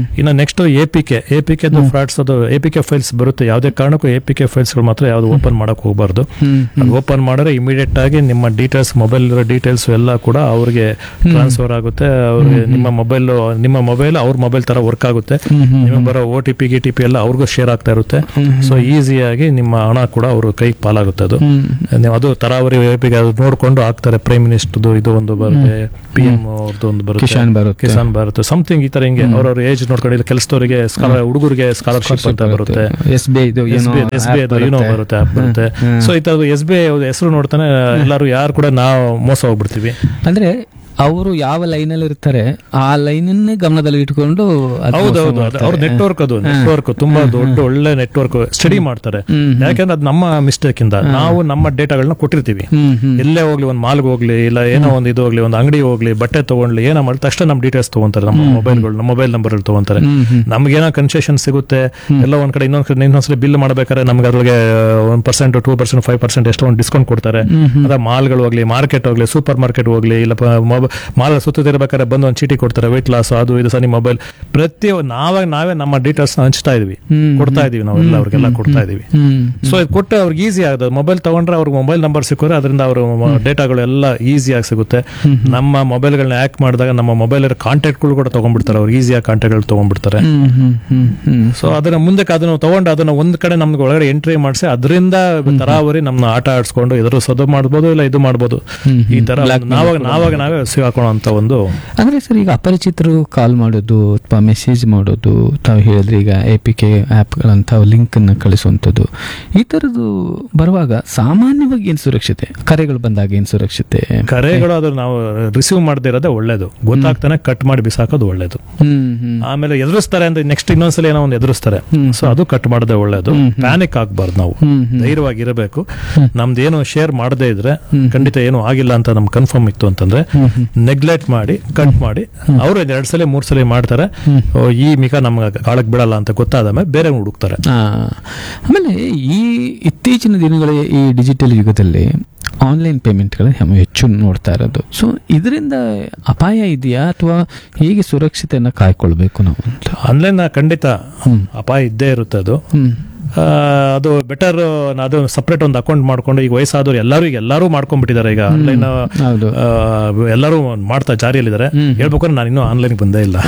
ಇನ್ನು next A P K A P K frauds ಅದು ಎ ಪಿ ಕೆ ಫೈಲ್ಸ್ ಬರುತ್ತೆ ಯಾವುದೇ ಕಾರಣಕ್ಕೂ ಎ ಪಿ ಕೆ ಫೈಲ್ಸ್ಗಳು ಮಾತ್ರ ಯಾವ್ದು ಓಪನ್ ಮಾಡಕ್ ಹೋಗಬಾರ್ದು ಹ್ಮ್ ಅದು ಓಪನ್ ಮಾಡಿದ್ರೆ ಇಮಿಡಿಯೇಟ್ ಆಗಿ ನಿಮ್ಮ ಡೀಟೇಲ್ಸ್ ಮೊಬೈಲ್ ಇರೋ ಡೀಟೇಲ್ಸ್ ಎಲ್ಲ ಕೂಡ ಅವ್ರಿಗೆ ಟ್ರಾನ್ಸ್ಫರ್ ಆಗುತ್ತೆ ಅವ್ರಿಗೆ ನಿಮ್ಮ ಮೊಬೈಲ್ ನಿಮ್ಮ ಮೊಬೈಲ್ ಅವ್ರ ಮೊಬೈಲ್ ತರ ವರ್ಕ್ ಆಗುತ್ತೆ ಹ್ಮ್ ಹ್ಮ್ ನಿಮಗೆ ಬರೋ ಓ ಟಿ ಪಿ ಗಿ ಟಿ ಪಿ ಎಲ್ಲ ಅವ್ರಿಗೂ ಶೇರ್ ಆಗ್ತಾ ಇರುತ್ತೆ ಸೊ ಈಸಿಯಾಗಿ ನಿಮ್ಮ ಹಣ ಕೂಡ ಅವ್ರ ಕೈಗೆ ಪಾಲಾಗುತ್ತೆ ಅದು ಹ್ಮ್ ನೀವು ಅದು ತರಾವರಿ ವೇಪಿಗೆ ಅದು ನೋಡ್ಕೊಂಡು ಹಾಕ್ತಾರೆ ಪ್ರೈಮ್ ಮಿನಿಸ್ಟರ್ದು ಇದು ಒಂದು ಬರುತ್ತೆ ಪಿ ಎಂ ಅವ್ರದ್ದು ಒಂದು ಬರುತ್ತೆ ಕಿಸಾನ್ ಬರುತ್ತೆ ಕಿಸಾನ್ ಬರುತ್ತೆ ಸಮಥಿಂಗ್ ಈ ತರ ಹಿಂಗೆ ಅವ್ರವ್ರ ಏಜ್ ನೋಡ್ಕೊಂಡು ಇಲ್ಲಿ ಕೆಲಸದವರಿಗೆ ಸ್ಕಾಲರ್ ಹುಡುಗರಿಗೆ ಸ್ಕಾಲರ್ಶಿಪ್ ಅಂತ ಬರುತ್ತೆ ಎಸ್ ಬಿ ಐ ಇದು ಎಸ್ ಏನೋ ಬಿ ಎಸ್ ಬಿ app ಏನೋ ಬರುತ್ತೆ ಆಪ್ ಬರುತ್ತೆ ಹ್ಮ್. ಸೊ ಈ ತರದ್ದು ಎಸ್ ಬಿ ಐ ಹೆಸರು ನೋಡ್ತಾನೆ ಎಲ್ಲರೂ ಯಾರು ಕೂಡ ನಾವು ಮೋಸ ಹೋಗ್ಬಿಡ್ತೀವಿ ಅಂದ್ರೆ ಅವರು ಯಾವ ಲೈನ್ ಅಲ್ಲಿ ಇರ್ತಾರೆ ಆ ಲೈನನ್ನೇ ಗಮನದಲ್ಲಿ ಇಟ್ಕೊಂಡು ಅದ್ ಮೋಸ ಹೌದೌದು ಮಾಡ್ತಾರೆ. ಅವ್ರ ನೆಟ್ವರ್ಕ್ ಅದು ನೆಟ್ವರ್ಕ್ ತುಂಬಾ ದೊಡ್ಡ ಒಳ್ಳೆ ನೆಟ್ವರ್ಕ್ ಸ್ಟಡಿ ಮಾಡ್ತಾರೆ ಹ್ಮ್, ಯಾಕಂದ್ರೆ ಅದು ನಮ್ಮ ಮಿಸ್ಟೇಕ್ ಇಂದ ನಾವು ನಮ್ಮ ಡೇಟಾಗಳನ್ನ ಕೊಟ್ಟಿರ್ತೀವಿ ಹ್ಮ್ ಹ್ಮ್ ಎಲ್ಲೇ ಹೋಗ್ಲಿ ಒಂದು ಮಾಲ್ಗೆ ಹೋಗ್ಲಿ ಇಲ್ಲ ಏನೋ ಒಂದು ಇದು ಹೋಗ್ಲಿ ಒಂದು ಅಂಗಡಿ ಹೋಗ್ಲಿ ಬಟ್ಟೆ ತಗೊಂಡ್ಲಿ ಏನೋ ಮಾಡಿ ತಕ್ಷಣ ನಮ್ಮ ಡೀಟೇಲ್ಸ್ ತಗೊಂತಾರೆ ನಮ್ಮ ಮೊಬೈಲ್ಗಳು ನಮ್ಮ ಮೊಬೈಲ್ ನಂಬರ್ ತಗೊಂತಾರೆ ಹ್ಮ್ ಹ್ಮ್ ನಮ್ಗೇನೋ ಕನ್ಸೆಷನ್ ಸಿಗುತ್ತೆ ಎಲ್ಲ ಒಂದ್ ಕಡೆ ಇನ್ನೊಂದ್ ಕಡೆ ಇನ್ನೊಂದ್ಸಲ ಬಿಲ್ ಮಾಡ್ಬೇಕಾದ್ರೆ ನಮ್ಗೆ ಅದ್ರೊಳಗೆ one percent two percent five percent ಎಷ್ಟೋ ಒಂದು ಡಿಸ್ಕೌಂಟ್ ಕೊಡ್ತಾರೆ ಅದ ಮಾಲ್ಗಳು ಹೋಗ್ಲಿ ಮಾರ್ಕೆಟ್ ಹೋಗ್ಲಿ ಸೂಪರ್ ಮಾರ್ಕೆಟ್ ಹೋಗ್ಲಿ ಇಲ್ಲ ಮಾಲ್ ಸುತ್ತಿರ್ಬೇಕಾದ್ರೆ ಬಂದು ಒಂದು ಚೀಟಿ ಕೊಡ್ತಾರೆ ವೆಯ್ಟ್ ಲಾಸ್ ಅದು ಇದು ಸಹ ನಿಮ್ಮ ಮೊಬೈಲ್ ಪ್ರತಿ ನಾವಾಗ ನಾವೇ ನಮ್ಮ ಡೀಟೇಲ್ಸ್ ಹಂಚ್ತಾ ಇದೀವಿ ಹ್ಮ್. ಕೊಡ್ತಾ ಇದೀವಿ ನಾವೆಲ್ಲ ಅವ್ರಿಗೆಲ್ಲ ಕೊಡ್ತಾ ಇದೀವಿ ಹ್ಮ್ ಸೊ ಇದು ಕೊಟ್ಟು ಅವ್ರಿಗೆ ಈಸಿ ಆಗುತ್ತೆ ಮೊಬೈಲ್ ತಗೊಂಡ್ರೆ ಅವ್ರಿಗೆ ಮೊಬೈಲ್ ನಂಬರ್ ಸಿಕ್ಕಿದ್ರೆ ಅದರಿಂದ ಅವರು ಡೇಟಾಗಳು ಎಲ್ಲ ಈಸಿಯಾಗಿ ಸಿಗುತ್ತೆ ನಮ್ಮ ಮೊಬೈಲ್ಗಳನ್ನ ಹ್ಯಾಕ್ ಮಾಡಿದಾಗ ನಮ್ಮ ಮೊಬೈಲ್ ಕಾಂಟ್ಯಾಕ್ಟ್ಗಳು ಕೂಡ ತಗೊಂಡ್ಬಿಡ್ತಾರೆ ಅವ್ರಿಗೆ ಈಸಿಯಾಗಿ ಕಾಂಟ್ಯಾಕ್ಟ್ಗಳು ತಗೊಂಡ್ಬಿಡ್ತಾರೆ ಹ್ಮ್ ಹ್ಮ್ ಹ್ಮ್ ಹ್ಮ್ ಸೊ ಅದನ್ನ ಮುಂದಕ್ಕೆ ಅದನ್ನ ತಗೊಂಡು ಅದನ್ನ ಒಂದ್ ಕಡೆ ನಮ್ಗೆ ಒಳಗಡೆ ಎಂಟ್ರಿ ಮಾಡಿಸಿ ಅದರಿಂದ ತರಾವರಿ ನಮ್ನ ಆಟ ಆಡ್ಸ್ಕೊಂಡು ಎದುರಿಸೋದು ಮಾಡ್ಬೋದು ಇಲ್ಲ ಇದು ಮಾಡ್ಬೋದು ಹ್ಮ್, ಈ ತರ ಒಂದು ನಾವಾಗ ನಾವಾಗ ನಾವೇ ಸಿಗಾಕೊಳ್ಳೋ ಅಂತ ಒಂದು ಅಂದ್ರೆ ಸರ್ ಈಗ ಅಪರಿಚಿತರು ಕಾಲ್ ಮಾಡೋದು ಅಥವಾ ಮೆಸೇಜ್ ಮಾಡೋದು ತಾವು ಹೇಳಿದ್ರೆ ಈಗ ಎ ಪಿ ಕೆ ಆ್ಯಪ್ಗಳಂತ ಲಿಂಕ್ ಅನ್ನ ಕಳಿಸುವಂಥದ್ದು ಈ ಥರದ್ದು ಬರುವಾಗ ಸಾಮಾನ್ಯವಾಗಿ ಏನು ಸುರಕ್ಷತೆ ಕರೆಗಳು ಬಂದಾಗ ಏನು ಸುರಕ್ಷತೆ ಕರೆಗಳು ಅದು ನಾವು ರಿಸೀವ್ ಮಾಡದೇ ಇರೋದೇ ಒಳ್ಳೇದು ಗೊತ್ತಾಗ್ತಾನೆ ಕಟ್ ಮಾಡಿ ಬಿಸಾಕೋದು ಒಳ್ಳೇದು ಹ್ಮ್ ಹ್ಮ್ ಆಮೇಲೆ ಎದುರಿಸ್ತಾರೆ ಅಂತ ನೆಕ್ಸ್ಟ್ ಇನ್ನೊಂದ್ಸಲ ಏನೋ ಒಂದು ಎದುರಿಸ್ತಾರೆ ಸೊ ಅದು ಕಟ್ ಮಾಡದೆ ಒಳ್ಳೇದು ಪ್ಯಾನಿಕ್ ಆಗ್ಬಾರ್ದು ನಾವು ಹ್ಮ್ ಹ್ಮ್ ಧೈರ್ಯವಾಗಿ ಇರಬೇಕು ನಮ್ದೇನು ಶೇರ್ ಮಾಡದೇ ಇದ್ರೆ ಖಂಡಿತ ಏನು ಆಗಿಲ್ಲ ಅಂತ ನಮ್ಗೆ ಕನ್ಫರ್ಮ್ ಇತ್ತು ಅಂತಂದ್ರೆ ನೆಗ್ಲೆಕ್ಟ್ ಮಾಡಿ ಕಟ್ ಮಾಡಿ ಅವ್ರು ಎರಡ್ ಸಲ ಮೂರ್ ಸಲ ಮಾಡ್ತಾರೆ ಓ, ಈ ಮಿಕ ನಮ್ಗೆ ಕಾಳಕ್ ಬಿಡಲ್ಲ ಅಂತ ಗೊತ್ತಾದ ಮೇಲೆ ಬೇರೆ ಹುಡುಕ್ತಾರೆ ಆ, ಆಮೇಲೆ ಈ ಇತ್ತೀಚಿನ ದಿನಗಳ ಈ ಡಿಜಿಟಲ್ ಯುಗದಲ್ಲಿ ಆನ್ಲೈನ್ ಪೇಮೆಂಟ್ಗಳು ಹೆಚ್ಚು ನೋಡ್ತಾ ಇರೋದು ಸೊ ಇದರಿಂದ ಅಪಾಯ ಇದೆಯಾ ಅಥವಾ ಹೇಗೆ ಸುರಕ್ಷತೆಯನ್ನು ಕಾಯ್ಕೊಳ್ಬೇಕು ನಾವು ಅಂತ ಆನ್ಲೈನ್ ಖಂಡಿತ ಹ್ಮ್. ಅಪಾಯ ಇದ್ದೇ ಇರುತ್ತೆ ಅದು ಹ್ಮ್ ಆ, ಅದು ಬೆಟರ್ ಅದು ಸಪ್ರೇಟ್ ಒಂದು ಅಕೌಂಟ್ ಮಾಡ್ಕೊಂಡು ಈಗ ವಯಸ್ಸಾದವ್ರು ಎಲ್ಲರೂ ಈಗ ಎಲ್ಲರೂ ಮಾಡ್ಕೊಂಡ್ಬಿಟ್ಟಿದ್ದಾರೆ ಈಗ ಆನ್ಲೈನ್ ಹೌದು ಎಲ್ಲರೂ ಮಾಡ್ತಾ ಜಾರಿಯಲ್ಲಿದ್ದಾರೆ ಹೇಳ್ಬೇಕಾದ್ರೆ ನಾನು ಇನ್ನೂ ಆನ್ಲೈನ್ ಬಂದೇ ಇಲ್ಲ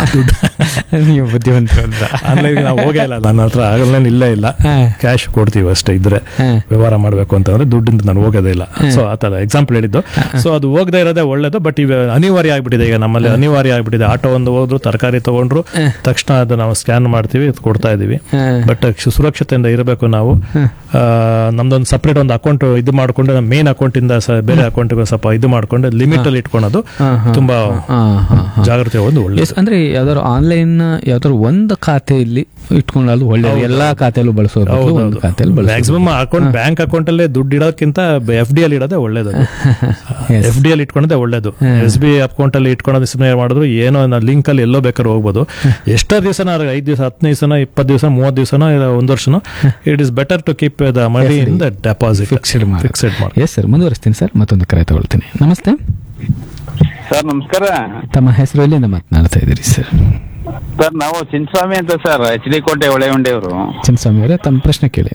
ನೀವು ಬುದ್ಧಿವಂತರು ಅಂತ ಆನ್ಲೈನ್ ನಾವು ಹೋಗೇ ಇಲ್ಲ ನನ್ನ ಹತ್ರ ಆನ್ಲೈನ್ ಇಲ್ಲೇ ಇಲ್ಲ ಹಾ. ಕ್ಯಾಶ್ ಕೊಡ್ತೀವಿ ಅಷ್ಟೇ ಇದ್ರೆ ಹಾ. ವ್ಯವಹಾರ ಮಾಡಬೇಕು ಅಂತಂದ್ರೆ ದುಡ್ಡಿಂದ ನಾನು ಹೋಗೋದೇ ಇಲ್ಲ ಸೊ ಆ ಥರ ಎಕ್ಸಾಂಪಲ್ ಹೇಳಿದ್ದು ಸೊ ಅದು ಹೋಗದೆ ಇರೋದೇ ಒಳ್ಳೇದು ಬಟ್ ಇವ ಅನಿವಾರ್ಯ ಆಗ್ಬಿಟ್ಟಿದೆ ಈಗ ನಮ್ಮಲ್ಲಿ ಅನಿವಾರ್ಯ ಆಗ್ಬಿಟ್ಟಿದೆ ಆಟೋ ಒಂದು ಹೋದ್ರು ತರಕಾರಿ ತಗೊಂಡ್ರು ತಕ್ಷಣ ಅದು ನಾವು ಸ್ಕ್ಯಾನ್ ಮಾಡ್ತೀವಿ ಇದು ಕೊಡ್ತಾ ಇದೀವಿ ಹಾ. ಬಟ್ ಸುರಕ್ಷತೆಯಿಂದ ಇರಬೇಕು ನಾವು ಆ, ನಮ್ದೊಂದು ಸಪ್ರೇಟ್ ಒಂದು ಅಕೌಂಟ್ ಇದು ಮಾಡ್ಕೊಂಡು ನಮ್ಮ ಮೇನ್ ಅಕೌಂಟ್ ಇಂದ ಸ- ಬೇರೆ ಅಕೌಂಟ್ ಸ್ವಲ್ಪ ಇದು ಮಾಡ್ಕೊಂಡು ಲಿಮಿಟ್ ಅಲ್ಲಿ ಇಟ್ಕೊಳೋದು ಹಾ, ಹಾ. ತುಂಬಾ ಹಾ, ಹಾ, ಹಾ. ಜಾಗ್ರತೆ ಒಂದು ಒಳ್ಳೆ ಎಸ್ ಅಂದ್ರೆ ಯಾವ್ದಾದ್ರು ಆನ್ಲೈನ್ ಯಾವ್ದಾದ್ರು ಒಂದು ಖಾತೆಯಲ್ಲಿ ಇಟ್ಕೊಳ್ಳಲು ಒಳ್ಳೆಯದು ಎಲ್ಲಾ ಖಾತೆಯಲ್ಲೂ ಬಳಸೋದು ಬದಲು ಒಂದು ಖಾತೆಯಲ್ಲಿ ಬಳಸೋದು ಮ್ಯಾಕ್ಸಿಮಮ್ ಅಕೌಂಟ್ ಬ್ಯಾಂಕ್ ಅಕೌಂಟ್ ಅಲ್ಲೇ ದುಡ್ಡು ಇಡೋಕ್ಕಿಂತ ಎಫ್ ಡಿ ಅಲ್ಲಿ ಇಡೋದೇ ಒಳ್ಳೇದು Yes. ಎಫ್ ಡಿ ಅಲ್ಲಿ ಇಟ್ಕೊಂಡೇ ಒಳ್ಳೇದು ಎಸ್ ಬಿ ಅಕೌಂಟ್ ಅಲ್ಲಿ ಇಟ್ಕೊಳ್ಳೋದು ಸುಮ್ಮನೆ ಮಾಡಿದ್ರು ಏನೋ ಲಿಂಕ್ ಅಲ್ಲಿ ಎಲ್ಲೋ ಬೇಕಾದ್ರೂ ಹೋಗ್ಬೋದು ಎಷ್ಟೋ ದಿವಸನ ಐದು ದಿವಸ ಹತ್ತು ದಿವಸನ ಇಪ್ಪತ್ತು ದಿವಸ ಮೂವತ್ತು ದಿವಸನ ಒಂದು ವರ್ಷನೋ it is better to keep the money in the deposit Fixed ಮಾಡಿ. ಫಿಕ್ಸೆಡ್ ಮಾಡಿ ಎಸ್ ಸರ್ ಮುಂದುವರಿಸ್ತೀನಿ ಸರ್ ಮತ್ತೊಂದು ಕರೆ ತಗೊಳ್ತೀನಿ ನಮಸ್ತೆ ಸರ್ ನಮಸ್ಕಾರ ತಮ್ಮ ಹೆಸರು ಎಲ್ಲಿಂದ ಮಾತನಾಡ್ತಾ ಇದ್ದೀರಿ ಸರ್ ಸರ್ ನಾವು ಚಿನ್ಸ್ವಾಮಿ ಅಂತ ಸರ್ ಎಚ್ ಡಿ ಕೋಟೆ ಹೊಳೆಯುಂಡೆಯವರು ಚಿನ್ನಸ್ವಾಮಿ ಅವರೇ ತಮ್ಮ ಪ್ರಶ್ನೆ ಕೇಳಿ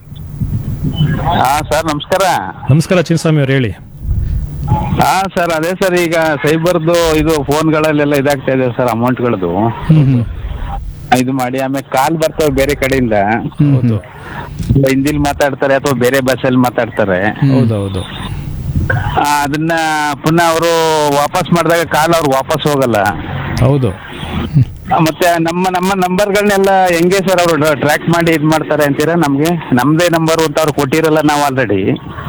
ಹಾ ಸರ್ ನಮಸ್ಕಾರ ನಮಸ್ಕಾರ ಚಿನ್ಸ್ವಾಮಿ ಅವ್ರು ಹೇಳಿ ಹಾ ಸರ್ ಅದೇ ಸರ್ ಈಗ ಸೈಬರ್ದು ಇದು ಫೋನ್ಗಳಲ್ಲೆಲ್ಲ ಇದಾಗ್ತಾ ಇದೆ ಸರ್ ಅಮೌಂಟ್ಗಳದು ಹ್ಮ್ ಹ್ಮ್ ಇದು ಮಾಡಿ ಆಮೇಲೆ ಕಾಲ್ ಬರ್ತವೆ ಬೇರೆ ಕಡೆಯಿಂದ ಹೌದು ಹಿಂದಿಲ್ ಮಾತಾಡ್ತಾರೆ ಅಥವಾ ಬೇರೆ ಭಾಷೆಯಲ್ಲಿ ಮಾತಾಡ್ತಾರೆ ಹೌದೌದು ಆ, ಅದನ್ನ ಪುನಃ ಅವರು ವಾಪಸ್ ಮಾಡಿದಾಗ ಕಾಲ್ ಅವ್ರು ವಾಪಸ್ ಹೋಗಲ್ಲ ಹೌದು ಆ, ಮತ್ತೆ ನಮ್ಮ ನಮ್ಮ ನಂಬರ್ಗಳನ್ನೆಲ್ಲ ಹೆಂಗೆ ಸರ್ ಅವರು ಟ್ರ್ಯಾಕ್ ಮಾಡಿ ಇದು ಮಾಡ್ತಾರೆ ಅಂತೀರಾ ನಮಗೆ ನಮ್ದೇ ನಂಬರ್ ಅಂತ ಅವ್ರು ಕೊಟ್ಟಿರಲ್ಲ ನಾವು ಆಲ್ರೆಡಿ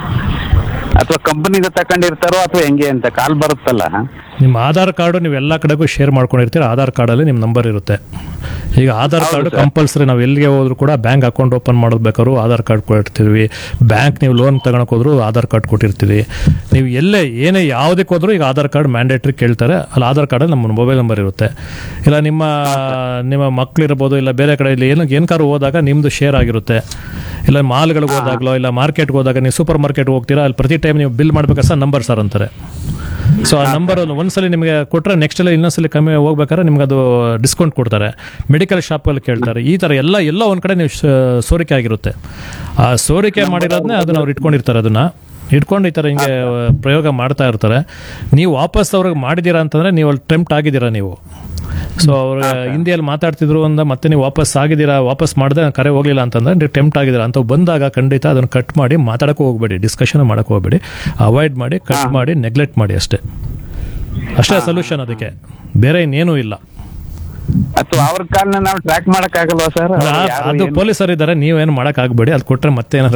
ಅಥವಾ ಕಂಪನಿಗೆ ತಕೊಂಡಿರ್ತಾರೋ ಅಥವಾ ಹೆಂಗೆ ಅಂತ ಕಾಲ್ ಬರುತ್ತಲ್ಲ ನಿಮ್ಮ ಆಧಾರ್ ಕಾರ್ಡು ನೀವು ಎಲ್ಲ ಕಡೆಗೂ ಶೇರ್ ಮಾಡ್ಕೊಂಡಿರ್ತೀರ ಆಧಾರ್ ಕಾರ್ಡಲ್ಲಿ ನಿಮ್ಮ ನಂಬರ್ ಇರುತ್ತೆ ಈಗ ಆಧಾರ್ ಕಾರ್ಡ್ ಕಂಪಲ್ಸರಿ ನಾವು ಎಲ್ಲಿಗೆ ಹೋದ್ರು ಕೂಡ ಬ್ಯಾಂಕ್ ಅಕೌಂಟ್ ಓಪನ್ ಮಾಡೋದು ಬೇಕಾದ್ರೂ ಆಧಾರ್ ಕಾರ್ಡ್ ಕೊಟ್ಟಿರ್ತೀವಿ ಬ್ಯಾಂಕ್ ನೀವು ಲೋನ್ ತಗೊಳಕ್ ಹೋದ್ರು ಆಧಾರ್ ಕಾರ್ಡ್ ಕೊಟ್ಟಿರ್ತೀವಿ ನೀವು ಎಲ್ಲೇ ಏನೇ ಯಾವುದಕ್ಕೆ ಹೋದ್ರು ಈಗ ಆಧಾರ್ ಕಾರ್ಡ್ ಮ್ಯಾಂಡೇಟ್ರಿ ಕೇಳ್ತಾರೆ ಅಲ್ಲಿ ಆಧಾರ್ ಕಾರ್ಡಲ್ಲಿ ನಮ್ಮ ಮೊಬೈಲ್ ನಂಬರ್ ಇರುತ್ತೆ ಇಲ್ಲ ನಿಮ್ಮ ನಿಮ್ಮ ಮಕ್ಳಿರ್ಬೋದು ಇಲ್ಲ ಬೇರೆ ಕಡೆ ಇಲ್ಲಿ ಏನು ಏನಕ್ಕಾರು ಹೋದಾಗ ನಿಮ್ಮದು ಶೇರ್ ಆಗಿರುತ್ತೆ ಇಲ್ಲ ಮಾಲ್ಗಳಿಗೆ ಹೋದಾಗಲೋ ಇಲ್ಲ ಮಾರ್ಕೆಟ್ಗೆ ಹೋದಾಗ ನೀವು ಸೂಪರ್ ಮಾರ್ಕೆಟ್ ಹೋಗ್ತೀರಾ ಅಲ್ಲಿ ಪ್ರತಿ ಟೈಮ್ ನೀವು ಬಿಲ್ ಮಾಡ್ಬೇಕಾದ್ರೆ ಸರ್ ನಂಬರ್ ಸರ್ ಅಂತಾರೆ ಸೊ ಆ ನಂಬರ್ ಒಂದ್ಸಲಿ ನಿಮಗೆ ಕೊಟ್ರೆ ನೆಕ್ಸ್ಟ್ ಅಲ್ಲಿ ಇನ್ನೊಂದ್ಸಲಿ ಕಮ್ಮಿ ಹೋಗ್ಬೇಕಾದ್ರೆ ನಿಮ್ಗೆ ಅದು ಡಿಸ್ಕೌಂಟ್ ಕೊಡ್ತಾರೆ ಮೆಡಿಕಲ್ ಶಾಪಲ್ಲಿ ಕೇಳ್ತಾರೆ ಈ ತರ ಎಲ್ಲ ಎಲ್ಲ ಒಂದ್ ಕಡೆ ನೀವು ಶ- ಸೋರಿಕೆ ಆಗಿರುತ್ತೆ ಆ ಸೋರಿಕೆ ಮಾಡಿರೋದನ್ನೇ ಅದನ್ನ ಅವ್ರು ಇಟ್ಕೊಂಡಿರ್ತಾರೆ ಅದನ್ನ ಇಟ್ಕೊಂಡು ಈ ಥರ ಹಿಂಗೆ ಪ್ರಯೋಗ ಮಾಡ್ತಾ ಇರ್ತಾರೆ ನೀವು ವಾಪಸ್ ಅವ್ರಿಗೆ ಮಾಡಿದ್ದೀರಾ ಅಂತಂದ್ರೆ ನೀವು ಅಲ್ಲಿ ಟೆಂಪ್ಟ್ ಆಗಿದ್ದೀರಾ ನೀವು ಸೊ ಅವ್ರ ಹಿಂದಿಯಲ್ಲಿ ಮಾತಾಡ್ತಿದ್ರು ಅಂದ ಮತ್ತೆ ನೀವು ವಾಪಸ್ ಆಗಿದ್ದೀರಾ ವಾಪಸ್ ಮಾಡಿದೆ ಕರೆ ಹೋಗ್ಲಿಲ್ಲ ಅಂತಂದ್ರೆ ನೀವು ಟೆಂಪ್ಟ್ ಆಗಿದ್ದೀರಾ ಅಂತ ಬಂದಾಗ ಖಂಡಿತ ಅದನ್ನು ಕಟ್ ಮಾಡಿ ಮಾತಾಡಕ್ಕೆ ಹೋಗ್ಬೇಡಿ ಡಿಸ್ಕಷನ್ ಮಾಡಕ್ಕೆ ಹೋಗ್ಬೇಡಿ ಅವಾಯ್ಡ್ ಮಾಡಿ ಕಟ್ ಮಾಡಿ ನೆಗ್ಲೆಕ್ಟ್ ಮಾಡಿ ಅಷ್ಟೇ ಅಷ್ಟೇ ಸೊಲ್ಯೂಷನ್ ಅದಕ್ಕೆ ಬೇರೆ ಇನ್ನೇನೂ ಇಲ್ಲ ಅಥವಾ ಅವ್ರ ಕಾಲ್ನ ನಾವು ಟ್ರ್ಯಾಕ್ ಮಾಡಕ್ ಆಗಲ್ವಾ ಸರ್ ಆ- ಅದು ಪೊಲೀಸರು ಇದ್ದಾರೆ ನೀವೇನು ಮಾಡಕ್ ಆಗ್ಬೇಡಿ ಅದು ಕೊಟ್ರೆ ಮತ್ತೆ ಏನಾದ್ರು